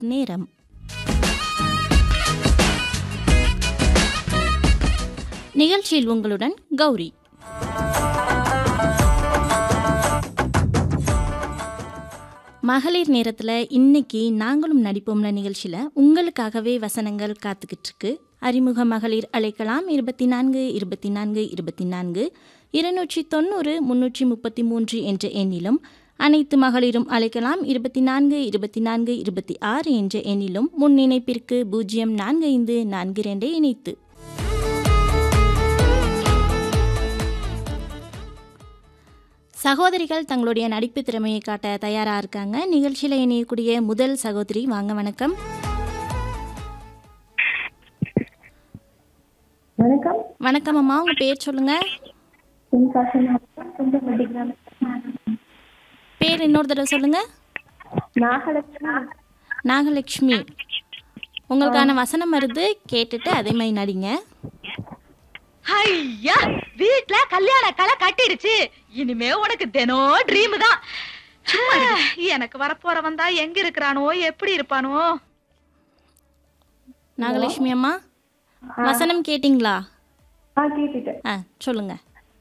நேரம் நிகழ்ச்சியில் உங்களுடன் கௌரி மகளிர் நேரத்தில் இன்னைக்கு நாங்களும் நடிப்போம்ல நிகழ்ச்சியில் உங்களுக்காகவே வசனங்கள் காத்துக்கிட்டு இருக்கு அறிமுக மகளிர் அழைக்கலாம் இருபத்தி நான்கு இருபத்தி நான்கு இருபத்தி நான்கு இருநூற்றி தொண்ணூறு முன்னூற்றி முப்பத்தி மூன்று என்ற எண்ணிலும் அனைத்து மகளிரும் அழைக்கலாம் இருபத்தி நான்கு இருபத்தி நான்கு இருபத்தி ஆறு என்ற எண்ணிலும் முன் இணைப்பிற்கு பூஜ்ஜியம் நான்கு ஐந்து நான்கு இரண்டை இணைத்து சகோதரிகள் தங்களுடைய நடிப்பு திறமையை காட்ட தயாரா இருக்காங்க நிகழ்ச்சியில் இணையக்கூடிய முதல் சகோதரி வாங்க வணக்கம் வணக்கம் வணக்கம் அம்மா உங்க பேர் சொல்லுங்க என் பசங்க சொந்த படிக்கிறாங்க பேர் இன்னொரு தடவை சொல்லுங்க நாகலட்சுமி நாகலட்சுமி உங்களுக்கான வசனம் வருது கேட்டுட்டு அதே மாதிரி நடிங்க ஐயா வீட்ல கல்யாண கலை கட்டிடுச்சு இனிமே உனக்கு தினம் ட்ரீம் தான் எனக்கு வரப்போறவன் தான் எங்க இருக்கிறானோ எப்படி இருப்பானோ நாகலட்சுமி அம்மா வசனம் கேட்டிங்களா ஆ கேட்டுட்டேன் ஆ சொல்லுங்க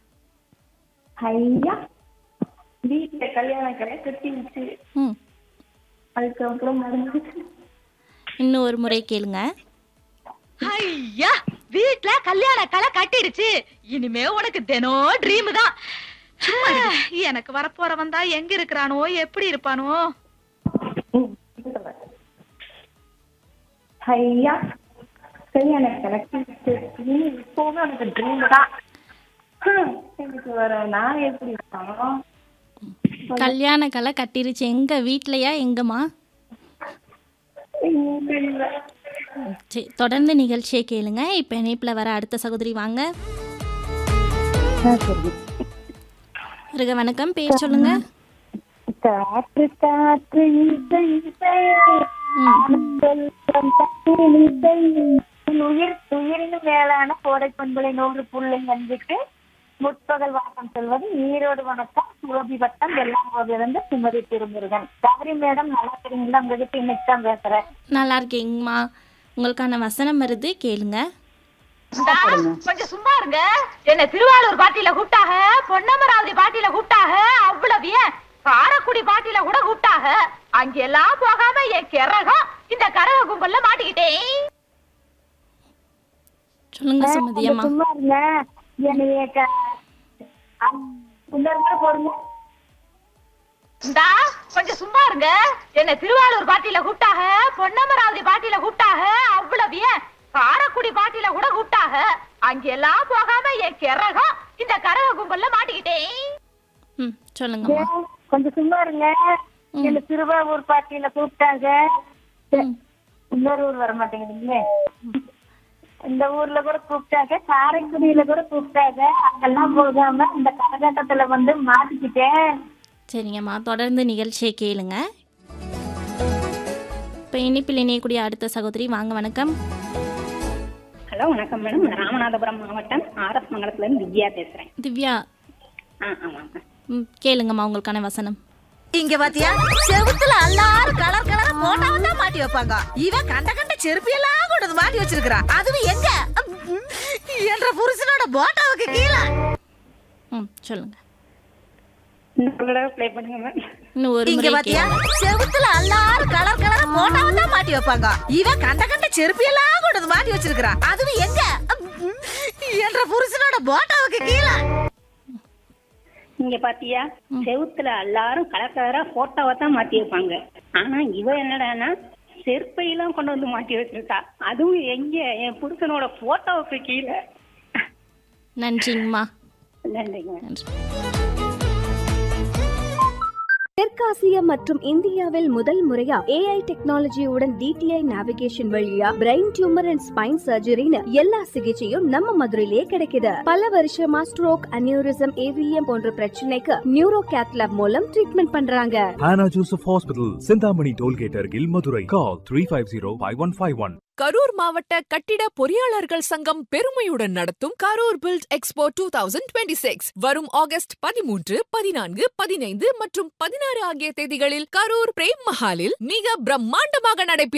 ஐயா வீட்டுல கல்யாணம் கடை கட்டிடுச்சு ம் அதுக்கப்புறம் மருந்து இன்னும் ஒரு முறை கேளுங்க ஐயா வீட்ல கல்யாண கலை கட்டிடுச்சு இனிமே உனக்கு தினம் ட்ரீம் தான் எனக்கு வரப்போறவன் தான் எங்க இருக்கிறானோ எப்படி இருப்பானோ ம், இது சொல்றேன். ஐயா கல்யாணம் கடை கட்டிடுச்சு இனி இப்போவும் எனக்கு ட்ரீம் தான் ஹம், எனக்கு வர நான் எப்படி இருப்பானோ கல்யாண கலை கட்டிருச்சு எங்க வீட்லயா எங்கம்மா இன்னும் தெரியல சரி தொடர்ந்து நிகழ்ச்சியை கேளுங்க இப்போ இணைப்பில் வர அடுத்த சகோதரி வாங்க இருக வணக்கம் பேர் சொல்லுங்க காற்று காற்று இசை இசை ஆனந்தம் தண்ணீர் இசை உன் உயிர் உயிரினு மேலான கோடை பண்புகளை நூறு புள்ளை வந்துட்டு முற்பகல் வணக்கம் சொல்வது ஈரோடு வணக்கம் சிவபி வட்டம் வெள்ளாங்கோவிலிருந்து சுமதி திருமுருகன் கௌரி மேடம் நல்லா தெரியுங்களா உங்ககிட்ட இன்னைக்கு தான் பேசுறேன் நல்லா இருக்கீங்கம்மா உங்களுக்கான வசனம் வருது கேளுங்க டா, கொஞ்சம் சும்மா இருங்க என்ன திருவாரூர் பாட்டியில கூப்பிட்டாக பொன்னமராவதி பாட்டியில கூப்பிட்டாக அவ்வளவு ஏன் காரக்குடி பாட்டியில கூட கூப்பிட்டாக அங்கெல்லாம் போகாம என் கிறகம் இந்த கரக கும்பல்ல மாட்டிக்கிட்டேன் சொல்லுங்க சுமதி அம்மா சும்மா இருங்க என்னைய க- அம், இன்னொரு முறை போடுங்க டா, கொஞ்சம் சும்மா இருங்க என்ன திருவாரூர் பாட்டியில கூப்பிட்டாக பொன்னமராவதி பாட்டியில கூப்பிட்டாக அவ்வளவு ஏன் காரக்குடி பாட்டியில கூட கூப்பிட்டாக அங்கெல்லாம் போகாம என் கிறகம் இந்த கரக கும்பல்ல மாட்டிக்கிட்டேன் ம் சொல்லுங்கம்மா ஏன், கொஞ்சம் சும்மா இருங்க என்ன திருவாரூர் பாட்டியில கூப்பிட்டாங்க ம் இன்னொரு ஊர் வர மாட்டேங்குதுங்களே இந்த ஊர்ல கூட கூப்பிட்டாங்க காரைக்குடியில கூட கூப்பிட்டாங்க அங்கெல்லாம் போகாம இந்த கரகாட்டத்துல வந்து மாட்டிக்கிட்டேன் சரிங்கம்மா தொடர்ந்து நிகழ்ச்சியை கேளுங்க இப்போ இணைப்பில் இணையக்கூடிய அடுத்த சகோதரி வாங்க வணக்கம் ஹலோ வணக்கம் மேடம் நான் ராமநாதபுரம் மாவட்டம் ஆர்எஸ் மங்கலத்துல இருந்து வித்யா பேசுறேன் திவ்யா ஆ ஆமாங்க ம் கேளுங்கம்மா உங்களுக்கான வசனம் இங்க பாத்தியா செவுத்துல எல்லாரும் கலர் கலரா போட்டாவை தான் மாட்டி வைப்பாங்க இவன் கண்ட கண்ட செருப்பி எல்லாம் கொண்டு வந்து மாட்டி வச்சிருக்கான் அதுவும் எங்க உம், என்ற புருஷனோட போட்டாவுக்கு கீழே ம் சொல்லுங்க இன்னொரு ப்ளே பண்ணுங்க மேம் இன்னும் ஒரு இங்க முறை பாத்தியா கேளுங்க செவுத்துல எல்லாரும் கலர் கலரா போட்டாவை தான் மாட்டி வைப்பாங்க இவன் கண்ட கண்ட செருப்பி எல்லாம் கொண்டு வந்து மாட்டி வச்சிருக்கான் அதுவும் எங்க உம், என்ற புருஷனோட போட்டாவுக்கு கீழே இங்க பாத்தியா செவுத்துல எல்லாரும் கலர் கலரா போட்டோவை தான் மாட்டி வைப்பாங்க ஆனா இவ என்னடான்னா செருப்பையெல்லாம் கொண்டு வந்து மாட்டி வச்சிருக்கா அதுவும் எங்க என் புருஷனோட போட்டோவுக்கு கீழே நன்றிங்கம்மா நன்றிங்க நன்றி தெற்காசிய மற்றும் இந்தியாவில் முதல் முறையா ஏஐ டெக்னாலஜியுடன் டிடிஐ நேவிகேஷன் வழியா பிரெயின் டியூமர் அண்ட் ஸ்பைன் சர்ஜரின்னு எல்லா சிகிச்சையும் நம்ம மதுரையிலேயே கிடைக்குது பல வருஷமா ஸ்ட்ரோக் அனியூரிசம் ஏவிஎம் போன்ற பிரச்சனைக்கு நியூரோ கேத்லாப் மூலம் ட்ரீட்மெண்ட் பண்றாங்க Hannah Joseph Hospital, Sindhamani Tollgate Argil, Madurai. Call 350-5151. Karur மாவட்ட கட்டிட பொறியாளர்கள் சங்கம் பெருமையுடன் நடத்தும் Karur build expo two thousand twenty six வரும் ஆகஸ்ட் பதிமூன்று பதினான்கு பதினைந்து மற்றும் பதினாறு ஆகிய தேதிகளில் கரூர் பிரேம் மஹாலில் மிக பிரம்மாண்டமாக நடைபெறும்